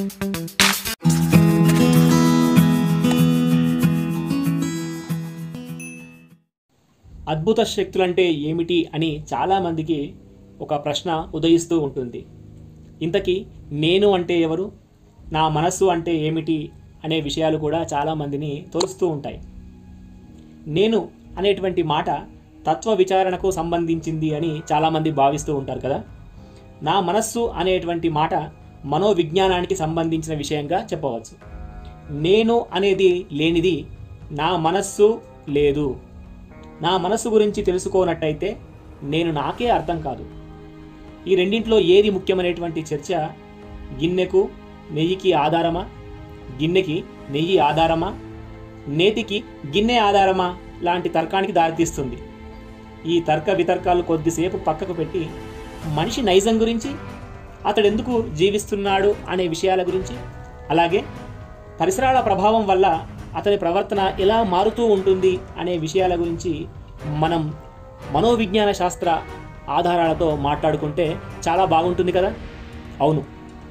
అద్భుత శక్తులంటే ఏమిటి అని చాలామందికి ఒక ప్రశ్న ఉదయిస్తూ ఉంటుంది ఇంతకీ నేను అంటే ఎవరు నా మనస్సు అంటే ఏమిటి అనే విషయాలు కూడా చాలామందిని తోలుస్తూ ఉంటాయి నేను అనేటువంటి మాట తత్వ విచారణకు సంబంధించింది అని చాలామంది భావిస్తూ ఉంటారు కదా నా మనస్సు అనేటువంటి మాట మనోవిజ్ఞానానికి సంబంధించిన విషయంగా చెప్పవచ్చు నేను అనేది లేనిది నా మనస్సు లేదు నా మనస్సు గురించి తెలుసుకోనట్టయితే నేను నాకే అర్థం కాదు ఈ రెండింటిలో ఏది ముఖ్యమైనటువంటి చర్చ గిన్నెకు నెయ్యికి ఆధారమా గిన్నెకి నెయ్యి ఆధారమా నేతికి గిన్నె ఆధారమా లాంటి తర్కానికి దారితీస్తుంది ఈ తర్క వితర్కాలు కొద్దిసేపు పక్కకు పెట్టి మనిషి నైజం గురించి అతడు ఎందుకు జీవిస్తున్నాడు అనే విషయాల గురించి అలాగే పరిసరాల ప్రభావం వల్ల అతని ప్రవర్తన ఎలా మారుతూ ఉంటుంది అనే విషయాల గురించి మనం మనోవిజ్ఞాన శాస్త్ర ఆధారాలతో మాట్లాడుకుంటే చాలా బాగుంటుంది కదా అవును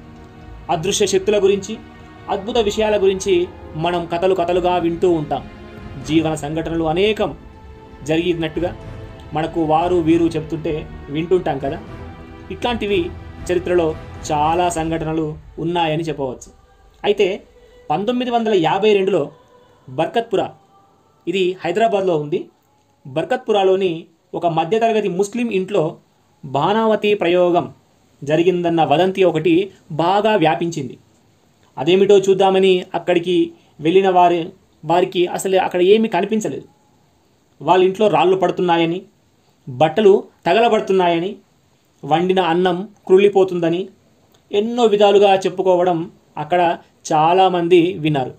అదృశ్య శక్తుల గురించి అద్భుత విషయాల గురించి మనం కథలు కథలుగా వింటూ ఉంటాం జీవన సంఘటనలు అనేకం జరిగినట్టుగా మనకు వారు వీరు చెప్తుంటే వింటుంటాం కదా ఇట్లాంటివి చరిత్రలో చాలా సంఘటనలు ఉన్నాయని చెప్పవచ్చు అయితే పంతొమ్మిది వందల యాభై రెండులో బర్కత్పుర ఇది హైదరాబాద్లో ఉంది బర్కత్పురాలోని ఒక మధ్యతరగతి ముస్లిం ఇంట్లో బాణావతి ప్రయోగం జరిగిందన్న వదంతి ఒకటి బాగా వ్యాపించింది అదేమిటో చూద్దామని అక్కడికి వెళ్ళిన వారి వారికి అసలు అక్కడ ఏమీ కనిపించలేదు వాళ్ళ ఇంట్లో రాళ్ళు పడుతున్నాయని బట్టలు తగలబడుతున్నాయని వండిన అన్నం క్రుళ్ళిపోతుందని ఎన్నో విధాలుగా చెప్పుకోవడం అక్కడ చాలామంది విన్నారు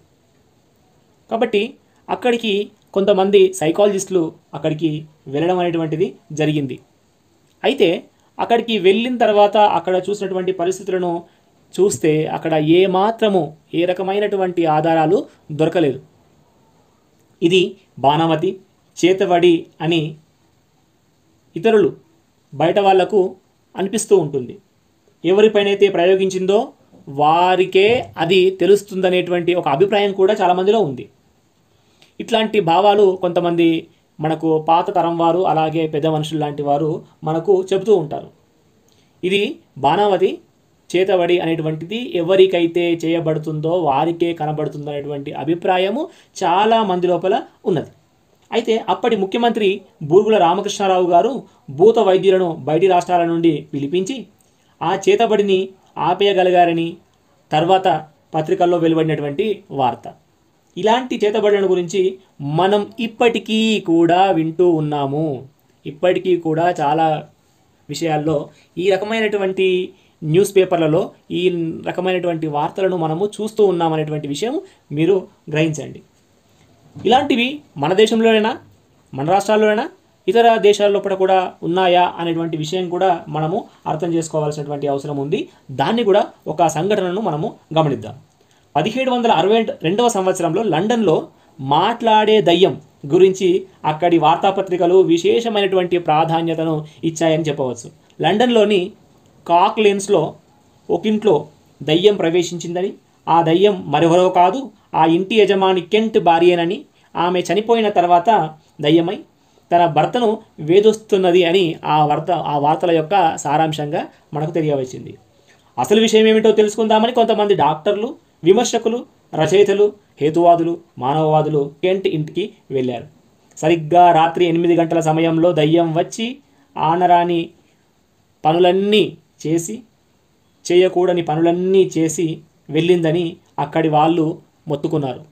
కాబట్టి అక్కడికి కొంతమంది సైకాలజిస్టులు అక్కడికి వెళ్ళడం అనేటువంటిది జరిగింది అయితే అక్కడికి వెళ్ళిన తర్వాత అక్కడ చూసినటువంటి పరిస్థితులను చూస్తే అక్కడ ఏ మాత్రము ఏ రకమైనటువంటి ఆధారాలు దొరకలేదు ఇది బాణామతి చేతబడి అని ఇతరులు బయట వాళ్లకు అనిపిస్తూ ఉంటుంది ఎవరిపైనైతే ప్రయోగించిందో వారికే అది తెలుస్తుందనేటువంటి ఒక అభిప్రాయం కూడా చాలామందిలో ఉంది ఇట్లాంటి భావాలు కొంతమంది మనకు పాత తరం వారు అలాగే పెద్ద మనుషులు లాంటి వారు మనకు చెబుతూ ఉంటారు ఇది బాణావతి చేతబడి అనేటువంటిది ఎవరికైతే చేయబడుతుందో వారికే కనబడుతుంది అనేటువంటి అభిప్రాయము చాలా మంది లోపల ఉన్నది అయితే అప్పటి ముఖ్యమంత్రి బూర్గుల రామకృష్ణారావు గారు భూత వైద్యులను బయటి రాష్ట్రాల నుండి పిలిపించి ఆ చేతబడిని ఆపేయగలిగారని తర్వాత పత్రికల్లో వెలువడినటువంటి వార్త ఇలాంటి చేతబడుల గురించి మనం ఇప్పటికీ కూడా వింటూ ఉన్నాము ఇప్పటికీ కూడా చాలా విషయాల్లో ఈ రకమైనటువంటి న్యూస్ పేపర్లలో ఈ రకమైనటువంటి వార్తలను మనము చూస్తూ ఉన్నామనేటువంటి విషయం మీరు గ్రహించండి ఇలాంటివి మన దేశంలోనైనా మన రాష్ట్రాల్లోనైనా ఇతర దేశాల లోపల కూడా ఉన్నాయా అనేటువంటి విషయం కూడా మనము అర్థం చేసుకోవాల్సినటువంటి అవసరం ఉంది దాన్ని కూడా ఒక సంఘటనను మనము గమనిద్దాం పదిహేడు వందల అరవై రెండవ సంవత్సరంలో లండన్లో మాట్లాడే దయ్యం గురించి అక్కడి వార్తాపత్రికలు విశేషమైనటువంటి ప్రాధాన్యతను ఇచ్చాయని చెప్పవచ్చు లండన్లోని కాక్ లేన్స్లో ఒకింట్లో దయ్యం ప్రవేశించిందని ఆ దయ్యం మరెవరో కాదు ఆ ఇంటి యజమాని కెంట్ భార్యేనని ఆమె చనిపోయిన తర్వాత దయ్యమై తన భర్తను వేధిస్తున్నది అని ఆ వార్త ఆ వార్తల యొక్క సారాంశంగా మనకు తెలియవచ్చింది అసలు విషయం ఏమిటో తెలుసుకుందామని కొంతమంది డాక్టర్లు విమర్శకులు రచయితలు హేతువాదులు మానవవాదులు కెంట్ ఇంటికి వెళ్ళారు సరిగ్గా రాత్రి ఎనిమిది గంటల సమయంలో దయ్యం వచ్చి ఆనరాని పనులన్నీ చేసి చేయకూడని పనులన్నీ చేసి వెళ్ళిందని అక్కడి వాళ్ళు మొత్తుకున్నారు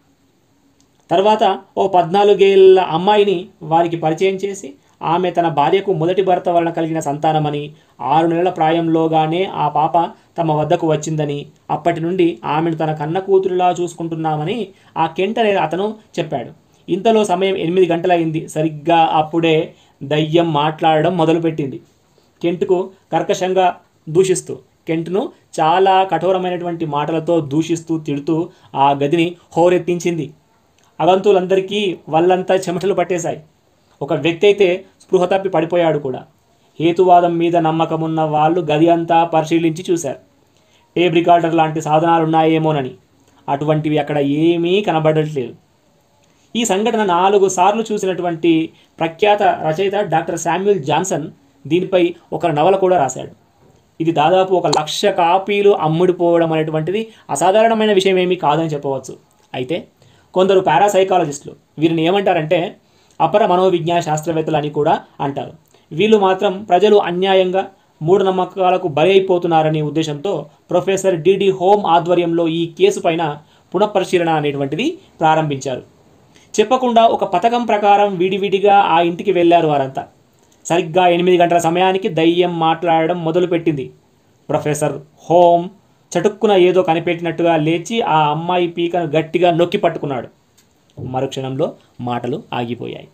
తర్వాత ఓ పద్నాలుగేళ్ల అమ్మాయిని వారికి పరిచయం చేసి ఆమె తన భార్యకు మొదటి భర్త వలన కలిగిన సంతానమని ఆరు నెలల ప్రాయంలోగానే ఆ పాప తమ వద్దకు వచ్చిందని అప్పటి నుండి ఆమెను తన కన్న కూతురులా చూసుకుంటున్నామని ఆ కెంట్ అనే అతను చెప్పాడు ఇంతలో సమయం ఎనిమిది గంటలైంది సరిగ్గా అప్పుడే దయ్యం మాట్లాడడం మొదలుపెట్టింది కెంట్కు కర్కశంగా దూషిస్తూ కెంట్ను చాలా కఠోరమైనటువంటి మాటలతో దూషిస్తూ తిడుతూ ఆ గదిని హోరెత్తించింది అగంతులందరికీ వాళ్ళంతా చెమటలు పట్టేశాయి ఒక వ్యక్తి అయితే స్పృహ తప్పి పడిపోయాడు కూడా హేతువాదం మీద నమ్మకమున్న వాళ్ళు గది అంతా పరిశీలించి చూశారు టేప్ రికార్డర్ లాంటి సాధనాలు ఉన్నాయేమోనని అటువంటివి అక్కడ ఏమీ కనబడట్లేదు ఈ సంఘటన నాలుగు సార్లు చూసినటువంటి ప్రఖ్యాత రచయిత డాక్టర్ శామ్యుల్ జాన్సన్ దీనిపై ఒక నవల కూడా రాశాడు ఇది దాదాపు ఒక లక్ష కాపీలు అమ్ముడిపోవడం అనేటువంటిది అసాధారణమైన విషయం ఏమీ కాదని చెప్పవచ్చు అయితే కొందరు పారాసైకాలజిస్టులు వీరిని ఏమంటారంటే అపర మనోవిజ్ఞాన శాస్త్రవేత్తలు అని కూడా అంటారు వీళ్ళు మాత్రం ప్రజలు అన్యాయంగా మూఢనమ్మకాలకు బలి అయిపోతున్నారనే ఉద్దేశంతో ప్రొఫెసర్ డిడి హోమ్ ఆధ్వర్యంలో ఈ కేసు పైన పునఃపరిశీలన అనేటువంటిది ప్రారంభించారు చెప్పకుండా ఒక పథకం ప్రకారం విడివిడిగా ఆ ఇంటికి వెళ్ళారు వారంతా సరిగ్గా ఎనిమిది గంటల సమయానికి దయ్యం మాట్లాడడం మొదలుపెట్టింది ప్రొఫెసర్ హోమ్ చటుక్కున ఏదో కనిపెట్టినట్టుగా లేచి ఆ అమ్మాయి పీకను గట్టిగా నొక్కి పట్టుకున్నాడు మరుక్షణంలో మాటలు ఆగిపోయాయి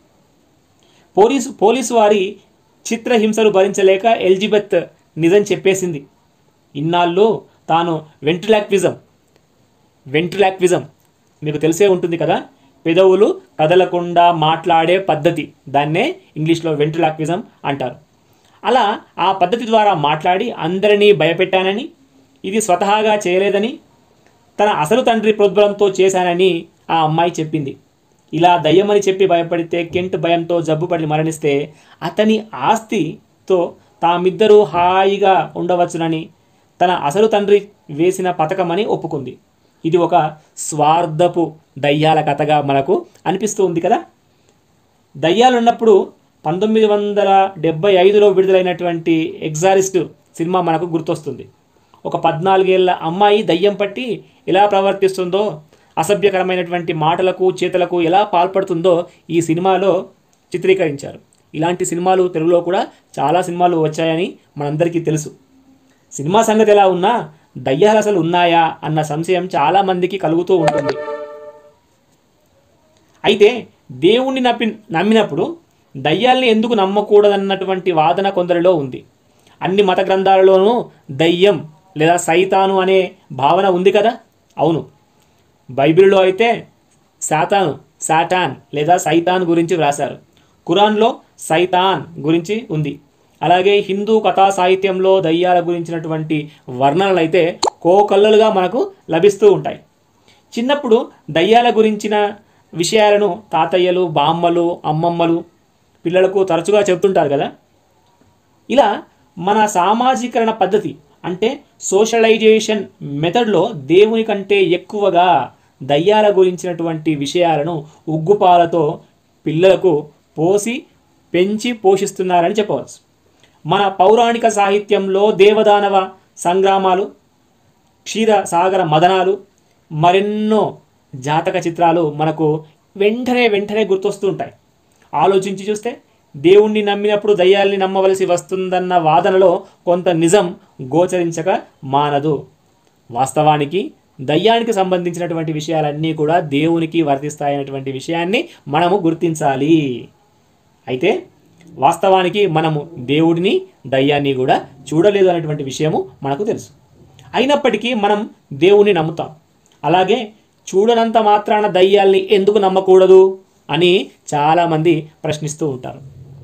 పోలీసు పోలీసు వారి చిత్రహింసలు భరించలేక ఎలిజబెత్ నిజం చెప్పేసింది ఇన్నాళ్ళు తాను వెంట్రులాక్విజం వెంట్రులాక్విజం మీకు తెలిసే ఉంటుంది కదా పెదవులు కదలకుండా మాట్లాడే పద్ధతి దాన్నే ఇంగ్లీష్లో వెంట్రులాక్విజం అంటారు అలా ఆ పద్ధతి ద్వారా మాట్లాడి అందరినీ భయపెట్టానని ఇది స్వతహాగా చేయలేదని తన అసలు తండ్రి ప్రోద్బలంతో చేశానని ఆ అమ్మాయి చెప్పింది ఇలా దయ్యమని చెప్పి భయపడితే కెంట్ భయంతో జబ్బుపడి మరణిస్తే అతని ఆస్తితో తామిద్దరూ హాయిగా ఉండవచ్చునని తన అసలు తండ్రి వేసిన పథకమని ఒప్పుకుంది ఇది ఒక స్వార్థపు దయ్యాల కథగా మనకు అనిపిస్తూ ఉంది కదా దయ్యాలు ఉన్నప్పుడు పంతొమ్మిది వందల డెబ్బై ఐదులో విడుదలైనటువంటి ఎగ్జారిస్ట్ సినిమా మనకు గుర్తొస్తుంది ఒక పద్నాలుగేళ్ల అమ్మాయి దయ్యం పట్టి ఎలా ప్రవర్తిస్తుందో అసభ్యకరమైనటువంటి మాటలకు చేతలకు ఎలా పాల్పడుతుందో ఈ సినిమాలో చిత్రీకరించారు ఇలాంటి సినిమాలు తెలుగులో కూడా చాలా సినిమాలు వచ్చాయని మనందరికీ తెలుసు సినిమా సంగతి ఎలా ఉన్నా దయ్యాలు అసలు ఉన్నాయా అన్న సంశయం చాలామందికి కలుగుతూ ఉంటుంది అయితే దేవుణ్ణి నమ్మి నమ్మినప్పుడు దయ్యాల్ని ఎందుకు నమ్మకూడదన్నటువంటి వాదన కొందరిలో ఉంది అన్ని మత గ్రంథాలలోనూ దయ్యం లేదా సైతాను అనే భావన ఉంది కదా అవును బైబిల్లో అయితే సాతాను సాటాన్ లేదా సైతాన్ గురించి వ్రాశారు ఖురాన్లో సైతాన్ గురించి ఉంది అలాగే హిందూ కథా సాహిత్యంలో దయ్యాల గురించినటువంటి వర్ణనలు అయితే కోకల్లలుగా మనకు లభిస్తూ ఉంటాయి చిన్నప్పుడు దయ్యాల గురించిన విషయాలను తాతయ్యలు బామ్మలు అమ్మమ్మలు పిల్లలకు తరచుగా చెప్తుంటారు కదా ఇలా మన సామాజీకరణ పద్ధతి అంటే సోషలైజేషన్ మెథడ్లో దేవుని కంటే ఎక్కువగా దయ్యాల గురించినటువంటి విషయాలను ఉగ్గుపాలతో పిల్లలకు పోసి పెంచి పోషిస్తున్నారని చెప్పవచ్చు మన పౌరాణిక సాహిత్యంలో దేవదానవ సంగ్రామాలు క్షీర సాగర మదనాలు మరెన్నో జాతక చిత్రాలు మనకు వెంటనే వెంటనే గుర్తొస్తూ ఉంటాయి ఆలోచించి చూస్తే దేవుణ్ణి నమ్మినప్పుడు దయ్యాల్ని నమ్మవలసి వస్తుందన్న వాదనలో కొంత నిజం గోచరించక మానదు వాస్తవానికి దయ్యానికి సంబంధించినటువంటి విషయాలన్నీ కూడా దేవునికి వర్తిస్తాయనేటువంటి విషయాన్ని మనము గుర్తించాలి అయితే వాస్తవానికి మనము దేవుడిని దయ్యాన్ని కూడా చూడలేదు అనేటువంటి విషయము మనకు తెలుసు అయినప్పటికీ మనం దేవుణ్ణి నమ్ముతాం అలాగే చూడనంత మాత్రాన దయ్యాల్ని ఎందుకు నమ్మకూడదు అని చాలామంది ప్రశ్నిస్తూ ఉంటారు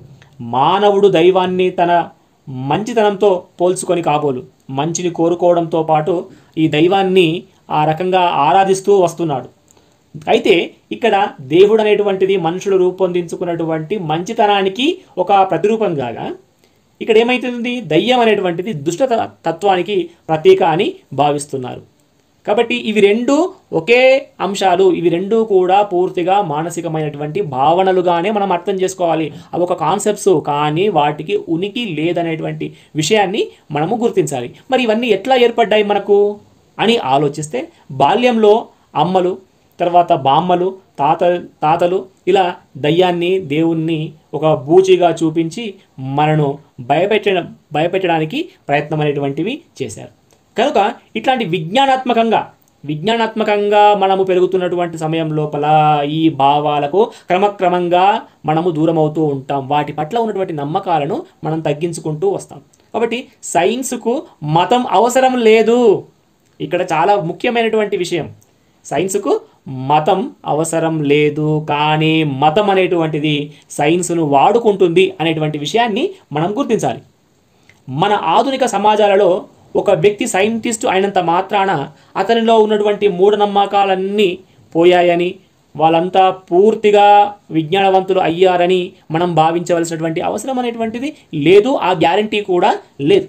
మానవుడు దైవాన్ని తన మంచితనంతో పోల్చుకొని కాబోలు మంచిని కోరుకోవడంతో పాటు ఈ దైవాన్ని ఆ రకంగా ఆరాధిస్తూ వస్తున్నాడు అయితే ఇక్కడ దేవుడు అనేటువంటిది మనుషులు రూపొందించుకున్నటువంటి మంచితనానికి ఒక ప్రతిరూపం కాగా ఇక్కడ ఏమైతుంది దయ్యం అనేటువంటిది దుష్ట త- తత్వానికి ప్రతీక అని భావిస్తున్నారు కాబట్టి ఇవి రెండు ఒకే అంశాలు ఇవి రెండు కూడా పూర్తిగా మానసికమైనటువంటి భావనలుగానే మనం అర్థం చేసుకోవాలి అవి ఒక కాన్సెప్ట్స్ కానీ వాటికి ఉనికి లేదనేటువంటి విషయాన్ని మనము గుర్తించాలి మరి ఇవన్నీ ఎట్లా ఏర్పడ్డాయి మనకు అని ఆలోచిస్తే బాల్యంలో అమ్మలు తర్వాత బామ్మలు తాత తాతలు ఇలా దయ్యాన్ని దేవుణ్ణి ఒక బూచిగా చూపించి మనను భయపెట్టడం భయపెట్టడానికి ప్రయత్నం అనేటువంటివి చేశారు కనుక ఇట్లాంటి విజ్ఞానాత్మకంగా విజ్ఞానాత్మకంగా మనము పెరుగుతున్నటువంటి సమయం లోపల ఈ భావాలకు క్రమక్రమంగా మనము దూరం అవుతూ ఉంటాం వాటి పట్ల ఉన్నటువంటి నమ్మకాలను మనం తగ్గించుకుంటూ వస్తాం కాబట్టి సైన్స్కు మతం అవసరం లేదు ఇక్కడ చాలా ముఖ్యమైనటువంటి విషయం సైన్స్కు మతం అవసరం లేదు కానీ మతం అనేటువంటిది సైన్స్ను వాడుకుంటుంది అనేటువంటి విషయాన్ని మనం గుర్తించాలి మన ఆధునిక సమాజాలలో ఒక వ్యక్తి సైంటిస్ట్ అయినంత మాత్రాన అతనిలో ఉన్నటువంటి మూఢనమ్మకాలన్నీ పోయాయని వాళ్ళంతా పూర్తిగా విజ్ఞానవంతులు అయ్యారని మనం భావించవలసినటువంటి అవసరం అనేటువంటిది లేదు ఆ గ్యారంటీ కూడా లేదు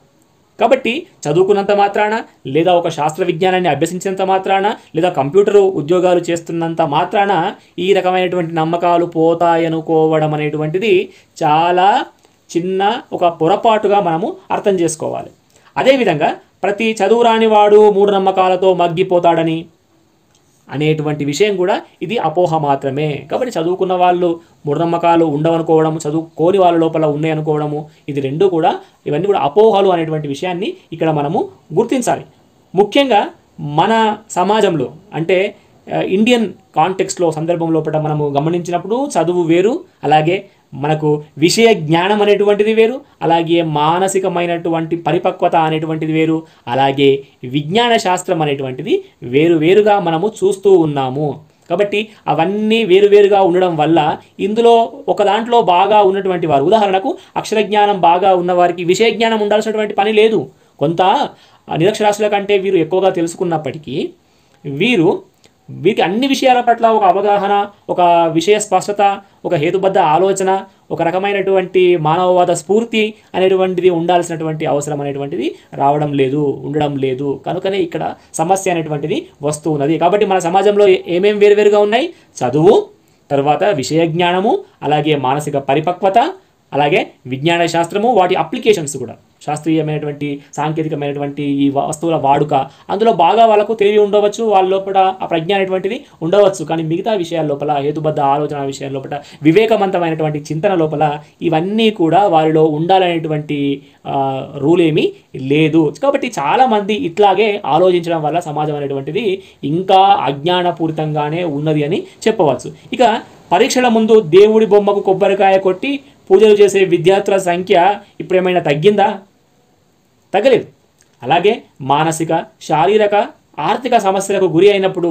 కాబట్టి చదువుకున్నంత మాత్రాన లేదా ఒక శాస్త్ర విజ్ఞానాన్ని అభ్యసించినంత మాత్రాన లేదా కంప్యూటర్ ఉద్యోగాలు చేస్తున్నంత మాత్రాన ఈ రకమైనటువంటి నమ్మకాలు పోతాయనుకోవడం అనేటువంటిది చాలా చిన్న ఒక పొరపాటుగా మనము అర్థం చేసుకోవాలి అదేవిధంగా ప్రతి చదువు రాని వాడు మూఢనమ్మకాలతో మగ్గిపోతాడని అనేటువంటి విషయం కూడా ఇది అపోహ మాత్రమే కాబట్టి చదువుకున్న వాళ్ళు మూఢనమ్మకాలు ఉండవనుకోవడం చదువుకోని వాళ్ళ లోపల ఉన్నాయి అనుకోవడము ఇది రెండు కూడా ఇవన్నీ కూడా అపోహలు అనేటువంటి విషయాన్ని ఇక్కడ మనము గుర్తించాలి ముఖ్యంగా మన సమాజంలో అంటే ఆ, ఇండియన్ కాంటెక్స్ట్లో సందర్భం లోపల మనము గమనించినప్పుడు చదువు వేరు అలాగే మనకు విషయ జ్ఞానం అనేటువంటిది వేరు అలాగే మానసికమైనటువంటి పరిపక్వత అనేటువంటిది వేరు అలాగే విజ్ఞాన శాస్త్రం అనేటువంటిది వేరు వేరుగా మనము చూస్తూ ఉన్నాము కాబట్టి అవన్నీ వేరువేరుగా ఉండడం వల్ల ఇందులో ఒక దాంట్లో బాగా ఉన్నటువంటి వారు ఉదాహరణకు అక్షర జ్ఞానం బాగా ఉన్నవారికి విషయ జ్ఞానం ఉండాల్సినటువంటి పని లేదు కొంత ఆ, నిరక్షరాస్యుల కంటే వీరు ఎక్కువగా తెలుసుకున్నప్పటికీ వీరు వీరికి అన్ని విషయాల పట్ల ఒక అవగాహన ఒక విషయ స్పష్టత ఒక హేతుబద్ధ ఆలోచన ఒక రకమైనటువంటి మానవవాద స్ఫూర్తి అనేటువంటిది ఉండాల్సినటువంటి అవసరం అనేటువంటిది రావడం లేదు ఉండడం లేదు కనుకనే ఇక్కడ సమస్య అనేటువంటిది వస్తూ ఉన్నది కాబట్టి మన సమాజంలో ఏ- ఏమేం వేరువేరుగా ఉన్నాయి చదువు తర్వాత విషయ జ్ఞానము అలాగే మానసిక పరిపక్వత అలాగే విజ్ఞాన శాస్త్రము వాటి అప్లికేషన్స్ కూడా శాస్త్రీయమైనటువంటి సాంకేతికమైనటువంటి ఈ వస్తువుల వాడుక అందులో బాగా వాళ్ళకు తెలివి ఉండవచ్చు వాళ్ళ లోపల ఆ ప్రజ్ఞ అనేటువంటిది ఉండవచ్చు కానీ మిగతా విషయాల లోపల హేతుబద్ధ ఆలోచన విషయాల లోపల వివేకవంతమైనటువంటి చింతన లోపల ఇవన్నీ కూడా వారిలో ఉండాలనేటువంటి ఆ, రూల్ ఏమీ లేదు కాబట్టి చాలామంది ఇట్లాగే ఆలోచించడం వల్ల సమాజం అనేటువంటిది ఇంకా అజ్ఞానపూరితంగానే ఉన్నది అని చెప్పవచ్చు ఇక పరీక్షల ముందు దేవుడి బొమ్మకు కొబ్బరికాయ కొట్టి పూజలు చేసే విద్యార్థుల సంఖ్య ఇప్పుడు ఏమైనా తగ్గిందా తగ్గలేదు అలాగే మానసిక శారీరక ఆర్థిక సమస్యలకు గురి అయినప్పుడు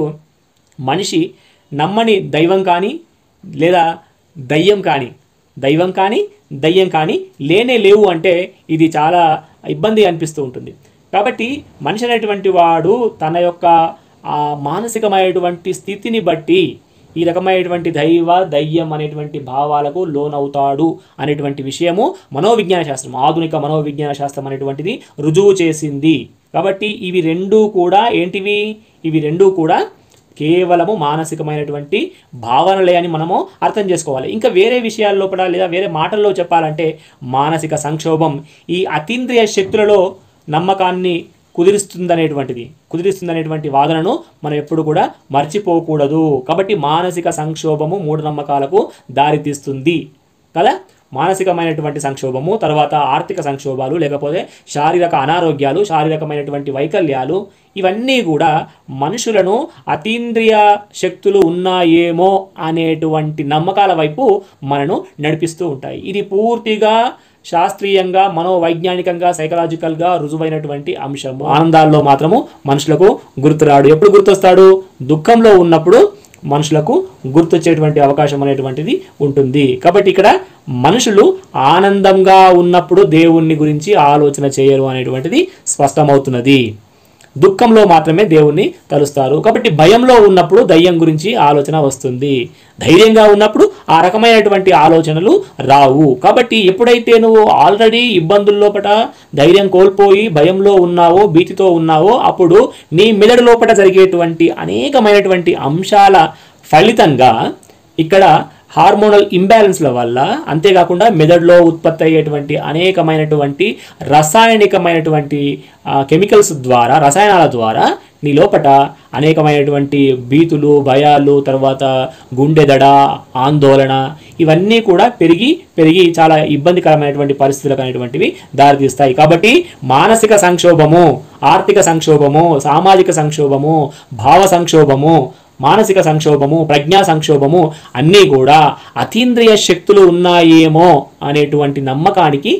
మనిషి నమ్మని దైవం కానీ లేదా దయ్యం కానీ దైవం కానీ దయ్యం కానీ లేనే లేవు అంటే ఇది చాలా ఇబ్బంది అనిపిస్తూ ఉంటుంది కాబట్టి మనిషి అనేటువంటి వాడు తన యొక్క ఆ మానసికమైనటువంటి స్థితిని బట్టి ఈ రకమైనటువంటి దైవ దయ్యం అనేటువంటి భావాలకు లోనవుతాడు అనేటువంటి విషయము మనోవిజ్ఞాన శాస్త్రం ఆధునిక మనోవిజ్ఞాన శాస్త్రం అనేటువంటిది రుజువు చేసింది కాబట్టి ఇవి రెండూ కూడా ఏంటివి ఇవి రెండూ కూడా కేవలము మానసికమైనటువంటి భావనలే అని మనము అర్థం చేసుకోవాలి ఇంకా వేరే విషయాల లోపల లేదా వేరే మాటల్లో చెప్పాలంటే మానసిక సంక్షోభం ఈ అతీంద్రియ శక్తులలో నమ్మకాన్ని కుదిరిస్తుందనేటువంటిది కుదిరిస్తుందనేటువంటి వాదనను మనం ఎప్పుడు కూడా మర్చిపోకూడదు కాబట్టి మానసిక సంక్షోభము మూఢనమ్మకాలకు దారితీస్తుంది కదా మానసికమైనటువంటి సంక్షోభము తర్వాత ఆర్థిక సంక్షోభాలు లేకపోతే శారీరక అనారోగ్యాలు శారీరకమైనటువంటి వైకల్యాలు ఇవన్నీ కూడా మనుషులను అతీంద్రియ శక్తులు ఉన్నాయేమో అనేటువంటి నమ్మకాల వైపు మనను నడిపిస్తూ ఉంటాయి ఇది పూర్తిగా శాస్త్రీయంగా మనోవైజ్ఞానికంగా సైకలాజికల్గా రుజువైనటువంటి అంశము ఆనందాల్లో మాత్రము మనుషులకు గుర్తురాడు ఎప్పుడు గుర్తొస్తాడు దుఃఖంలో ఉన్నప్పుడు మనుషులకు గుర్తొచ్చేటువంటి అవకాశం అనేటువంటిది ఉంటుంది కాబట్టి ఇక్కడ మనుషులు ఆనందంగా ఉన్నప్పుడు దేవుణ్ణి గురించి ఆలోచన చేయరు అనేటువంటిది స్పష్టమవుతున్నది దుఃఖంలో మాత్రమే దేవుణ్ణి తలుస్తారు కాబట్టి భయంలో ఉన్నప్పుడు దయ్యం గురించి ఆలోచన వస్తుంది ధైర్యంగా ఉన్నప్పుడు ఆ రకమైనటువంటి ఆలోచనలు రావు కాబట్టి ఎప్పుడైతే నువ్వు ఆల్రెడీ ఇబ్బందుల లోపట ధైర్యం కోల్పోయి భయంలో ఉన్నావో భీతితో ఉన్నావో అప్పుడు నీ మెదడు లోపట జరిగేటువంటి అనేకమైనటువంటి అంశాల ఫలితంగా ఇక్కడ హార్మోనల్ ఇంబ్యాలెన్స్ల వల్ల అంతేకాకుండా మెదడులో ఉత్పత్తి అయ్యేటువంటి అనేకమైనటువంటి రసాయనికమైనటువంటి కెమికల్స్ ద్వారా రసాయనాల ద్వారా నీ లోపట అనేకమైనటువంటి భీతులు భయాలు తర్వాత గుండె దడ ఆందోళన ఇవన్నీ కూడా పెరిగి పెరిగి చాలా ఇబ్బందికరమైనటువంటి పరిస్థితులకు అనేటువంటివి దారితీస్తాయి కాబట్టి మానసిక సంక్షోభము ఆర్థిక సంక్షోభము సామాజిక సంక్షోభము భావ సంక్షోభము మానసిక సంక్షోభము ప్రజ్ఞా సంక్షోభము అన్నీ కూడా అతీంద్రియ శక్తులు ఉన్నాయేమో అనేటువంటి నమ్మకానికి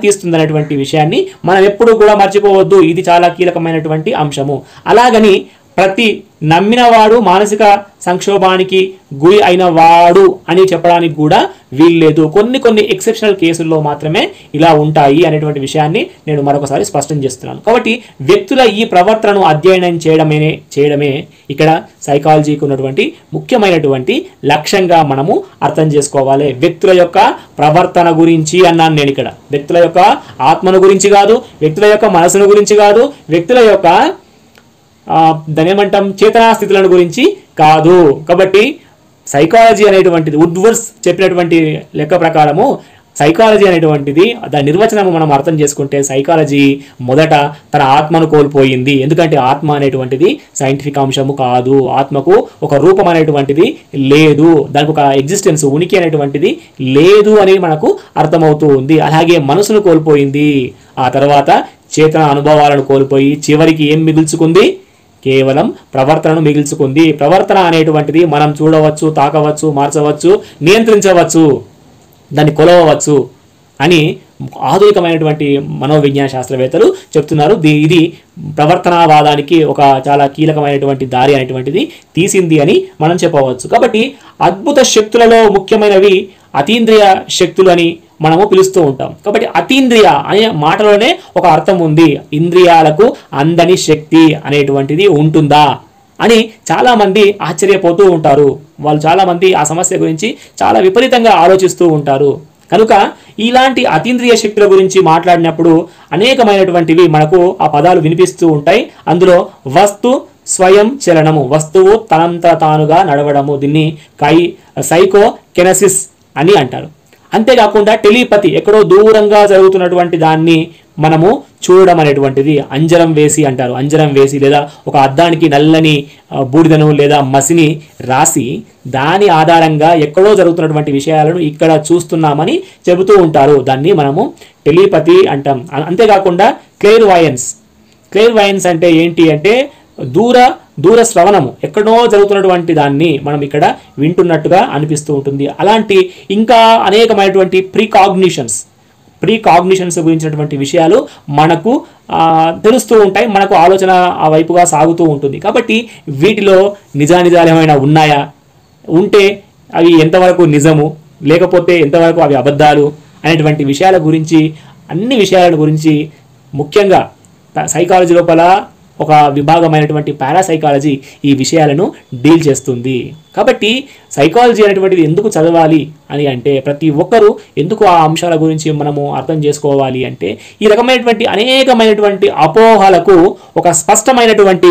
దారితీస్తుందనేటువంటి విషయాన్ని మనం ఎప్పుడూ కూడా మర్చిపోవద్దు ఇది చాలా కీలకమైనటువంటి అంశము అలాగని ప్రతి నమ్మినవాడు మానసిక సంక్షోభానికి గురి అయిన వాడు అని చెప్పడానికి కూడా వీల్లేదు కొన్ని కొన్ని ఎక్సెప్షనల్ కేసుల్లో మాత్రమే ఇలా ఉంటాయి అనేటువంటి విషయాన్ని నేను మరొకసారి స్పష్టం చేస్తున్నాను కాబట్టి వ్యక్తుల ఈ ప్రవర్తనను అధ్యయనం చేయడమే చేయడమే ఇక్కడ సైకాలజీకి ఉన్నటువంటి ముఖ్యమైనటువంటి లక్ష్యంగా మనము అర్థం చేసుకోవాలి వ్యక్తుల యొక్క ప్రవర్తన గురించి అన్నాను నేను ఇక్కడ వ్యక్తుల యొక్క ఆత్మను గురించి కాదు వ్యక్తుల యొక్క మనసును గురించి కాదు వ్యక్తుల యొక్క ఆ, దాన్ని ఏమంటాం చేతనా స్థితులను గురించి కాదు కాబట్టి సైకాలజీ అనేటువంటిది వుడ్వర్స్ చెప్పినటువంటి లెక్క ప్రకారము సైకాలజీ అనేటువంటిది దాని నిర్వచనం మనం అర్థం చేసుకుంటే సైకాలజీ మొదట తన ఆత్మను కోల్పోయింది ఎందుకంటే ఆత్మ అనేటువంటిది సైంటిఫిక్ అంశము కాదు ఆత్మకు ఒక రూపం అనేటువంటిది లేదు దానికి ఒక ఎగ్జిస్టెన్స్ ఉనికి అనేటువంటిది లేదు అని మనకు అర్థమవుతూ ఉంది అలాగే మనసును కోల్పోయింది ఆ తర్వాత చేతన అనుభవాలను కోల్పోయి చివరికి ఏం మిగుల్చుకుంది కేవలం ప్రవర్తనను మిగిల్చుకుంది ప్రవర్తన అనేటువంటిది మనం చూడవచ్చు తాకవచ్చు మార్చవచ్చు నియంత్రించవచ్చు దాన్ని కొలవవచ్చు అని ఆధునికమైనటువంటి మనోవిజ్ఞాన శాస్త్రవేత్తలు చెప్తున్నారు దీ- ఇది ప్రవర్తనావాదానికి ఒక చాలా కీలకమైనటువంటి దారి అనేటువంటిది తీసింది అని మనం చెప్పవచ్చు కాబట్టి అద్భుత శక్తులలో ముఖ్యమైనవి అతీంద్రియ శక్తులు అని మనము పిలుస్తూ ఉంటాం కాబట్టి అతీంద్రియ అనే మాటలోనే ఒక అర్థం ఉంది ఇంద్రియాలకు అందని శక్తి అనేటువంటిది ఉంటుందా అని చాలా మంది ఆశ్చర్యపోతూ ఉంటారు వాళ్ళు చాలా మంది ఆ సమస్య గురించి చాలా విపరీతంగా ఆలోచిస్తూ ఉంటారు కనుక ఇలాంటి అతీంద్రియ శక్తుల గురించి మాట్లాడినప్పుడు అనేకమైనటువంటివి మనకు ఆ పదాలు వినిపిస్తూ ఉంటాయి అందులో వస్తు స్వయం చలనము వస్తువు తనంత తానుగా నడవడము దీన్ని కై సైకో కెనసిస్ అని అంటారు అంతేకాకుండా టెలిపతి ఎక్కడో దూరంగా జరుగుతున్నటువంటి దాన్ని మనము చూడడం అనేటువంటిది అంజరం వేసి అంటారు అంజరం వేసి లేదా ఒక అద్దానికి నల్లని ఆ, బూడిదను లేదా మసిని రాసి దాని ఆధారంగా ఎక్కడో జరుగుతున్నటువంటి విషయాలను ఇక్కడ చూస్తున్నామని చెబుతూ ఉంటారు దాన్ని మనము టెలిపతి అంటాం అ- అంతేకాకుండా క్లేర్ వాయన్స్ క్లేర్ వైన్స్ అంటే ఏంటి అంటే దూర దూర శ్రవణము ఎక్కడో జరుగుతున్నటువంటి దాన్ని మనం ఇక్కడ వింటున్నట్టుగా అనిపిస్తూ ఉంటుంది అలాంటి ఇంకా అనేకమైనటువంటి ప్రీకాగ్నిషన్స్ ప్రీకాగ్నిషన్స్ గురించినటువంటి విషయాలు మనకు ఆ, తెలుస్తూ ఉంటాయి మనకు ఆలోచన ఆ వైపుగా సాగుతూ ఉంటుంది కాబట్టి వీటిలో నిజానిజాలు ఏమైనా ఉన్నాయా ఉంటే అవి ఎంతవరకు నిజము లేకపోతే ఎంతవరకు అవి అబద్ధాలు అనేటువంటి విషయాల గురించి అన్ని విషయాల గురించి ముఖ్యంగా సైకాలజీ లోపల ఒక విభాగమైనటువంటి పారాసైకాలజీ ఈ విషయాలను డీల్ చేస్తుంది కాబట్టి సైకాలజీ అనేటువంటిది ఎందుకు చదవాలి అని అంటే ప్రతి ఒక్కరూ ఎందుకు ఆ అంశాల గురించి మనము అర్థం చేసుకోవాలి అంటే ఈ రకమైనటువంటి అనేకమైనటువంటి అపోహలకు ఒక స్పష్టమైనటువంటి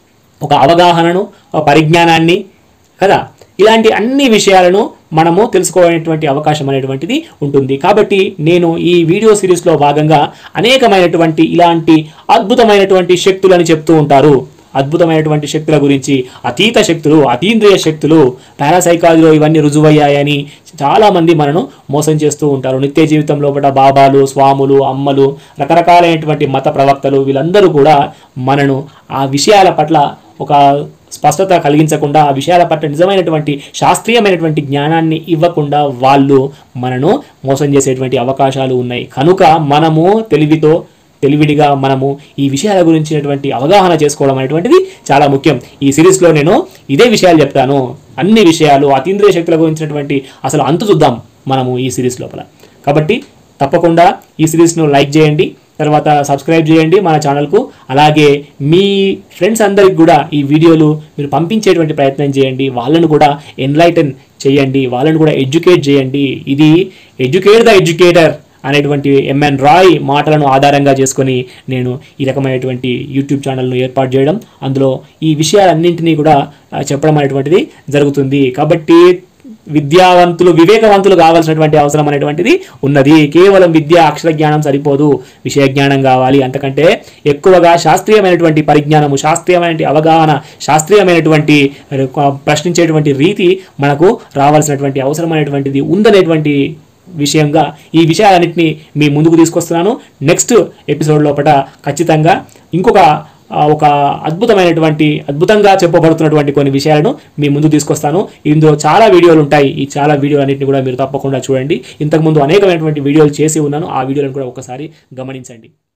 ఒక అవగాహనను ఒక పరిజ్ఞానాన్ని కదా ఇలాంటి అన్ని విషయాలను మనము తెలుసుకోవాలనేటువంటి అవకాశం అనేటువంటిది ఉంటుంది కాబట్టి నేను ఈ వీడియో సిరీస్లో భాగంగా అనేకమైనటువంటి ఇలాంటి అద్భుతమైనటువంటి శక్తులని చెప్తూ ఉంటారు అద్భుతమైనటువంటి శక్తుల గురించి అతీత శక్తులు అతీంద్రియ శక్తులు పారాసైకాలజీలో ఇవన్నీ రుజువయ్యాయని చాలా మంది మనను మోసం చేస్తూ ఉంటారు నిత్య జీవితం లోపల బాబాలు స్వాములు అమ్మలు రకరకాలైనటువంటి మత ప్రవక్తలు వీళ్ళందరూ కూడా మనను ఆ విషయాల పట్ల ఒక స్పష్టత కలిగించకుండా ఆ విషయాల పట్ల నిజమైనటువంటి శాస్త్రీయమైనటువంటి జ్ఞానాన్ని ఇవ్వకుండా వాళ్ళు మనను మోసం చేసేటువంటి అవకాశాలు ఉన్నాయి కనుక మనము తెలివితో తెలివిడిగా మనము ఈ విషయాల గురించినటువంటి అవగాహన చేసుకోవడం అనేటువంటిది చాలా ముఖ్యం ఈ సిరీస్లో నేను ఇదే విషయాలు చెప్తాను అన్ని విషయాలు అతీంద్రియ శక్తుల గురించినటువంటి అసలు అంతు చూద్దాం మనము ఈ సిరీస్ లోపల కాబట్టి తప్పకుండా ఈ సిరీస్ను లైక్ చేయండి తర్వాత సబ్స్క్రైబ్ చేయండి మన ఛానల్కు అలాగే మీ ఫ్రెండ్స్ అందరికి కూడా ఈ వీడియోలు మీరు పంపించేటువంటి ప్రయత్నం చేయండి వాళ్ళను కూడా ఎన్లైటన్ చేయండి వాళ్ళను కూడా ఎడ్యుకేట్ చేయండి ఇది ఎడ్యుకేట్ ద ఎడ్యుకేటర్ అనేటువంటి ఎంఎన్ రాయ్ మాటలను ఆధారంగా చేసుకొని నేను ఈ రకమైనటువంటి యూట్యూబ్ ఛానల్ను ఏర్పాటు చేయడం అందులో ఈ విషయాలన్నింటినీ కూడా ఆ, చెప్పడం అనేటువంటిది జరుగుతుంది కాబట్టి విద్యావంతులు వివేకవంతులు కావాల్సినటువంటి అవసరం అనేటువంటిది ఉన్నది కేవలం విద్య అక్షర జ్ఞానం సరిపోదు విషయ జ్ఞానం కావాలి అంతకంటే ఎక్కువగా శాస్త్రీయమైనటువంటి పరిజ్ఞానము శాస్త్రీయమైన అవగాహన శాస్త్రీయమైనటువంటి ఆ, ప్రశ్నించేటువంటి రీతి మనకు రావాల్సినటువంటి అవసరమైనటువంటిది ఉందనేటువంటి విషయంగా ఈ విషయాలన్నింటినీ మీ ముందుకు తీసుకొస్తున్నాను నెక్స్ట్ ఎపిసోడ్ లోపల ఖచ్చితంగా ఇంకొక ఆ, ఒక అద్భుతమైనటువంటి అద్భుతంగా చెప్పబడుతున్నటువంటి కొన్ని విషయాలను మీ ముందు తీసుకొస్తాను ఇందులో చాలా వీడియోలు ఉంటాయి ఈ చాలా వీడియోలన్నింటినీ కూడా మీరు తప్పకుండా చూడండి ఇంతకుముందు అనేకమైనటువంటి వీడియోలు చేసి ఉన్నాను ఆ వీడియోలను కూడా ఒకసారి గమనించండి